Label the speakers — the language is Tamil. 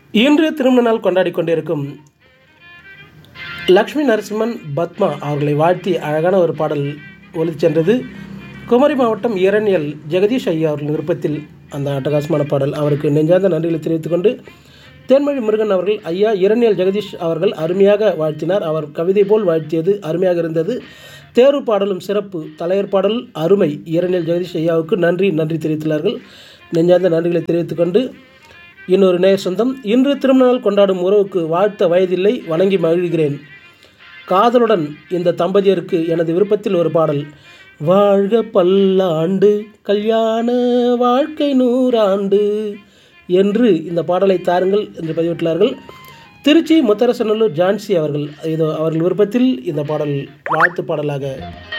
Speaker 1: இன்று திருமண நாள் கொண்டாடி கொண்டிருக்கும் லக்ஷ்மி நரசிம்மன் பத்மா அவர்களை வாழ்த்தி அழகான ஒரு பாடல் ஒலிச் சென்றது குமரி மாவட்டம் இரணியல் ஜெகதீஷ் ஐயா அவர்களின் விருப்பத்தில் அந்த அட்டகாசமான பாடல் அவருக்கு நெஞ்சார்ந்த நன்றிகளை தெரிவித்துக் கொண்டு தேன்மொழி முருகன் அவர்கள் ஐயா இரணியல் ஜெகதீஷ் அவர்கள் அருமையாக வாழ்த்தினார் அவர் கவிதை போல் வாழ்த்தியது அருமையாக இருந்தது தேர்வு பாடலும் சிறப்பு தலைவர் பாடல் அருமை இரணியல் ஜெகதீஷ் ஐயாவுக்கு நன்றி நன்றி தெரிவித்துள்ளார்கள் நெஞ்சார்ந்த நன்றிகளை தெரிவித்துக் கொண்டு இன்னொரு நேர் சொந்தம் இன்று திருமண நாள் கொண்டாடும் உறவுக்கு வாழ்த்த வயதில்லை வணங்கி மகிழ்கிறேன் காதலுடன் இந்த தம்பதியருக்கு எனது விருப்பத்தில் ஒரு பாடல் வாழ்க பல்லாண்டு கல்யாண வாழ்க்கை நூறாண்டு என்று இந்த பாடலை தாருங்கள் என்று பதிவிட்டுள்ளார்கள் திருச்சி முத்தரசநல்லூர் ஜான்சி அவர்கள் இதோ அவர்கள் விருப்பத்தில் இந்த பாடல் வாழ்த்து பாடலாக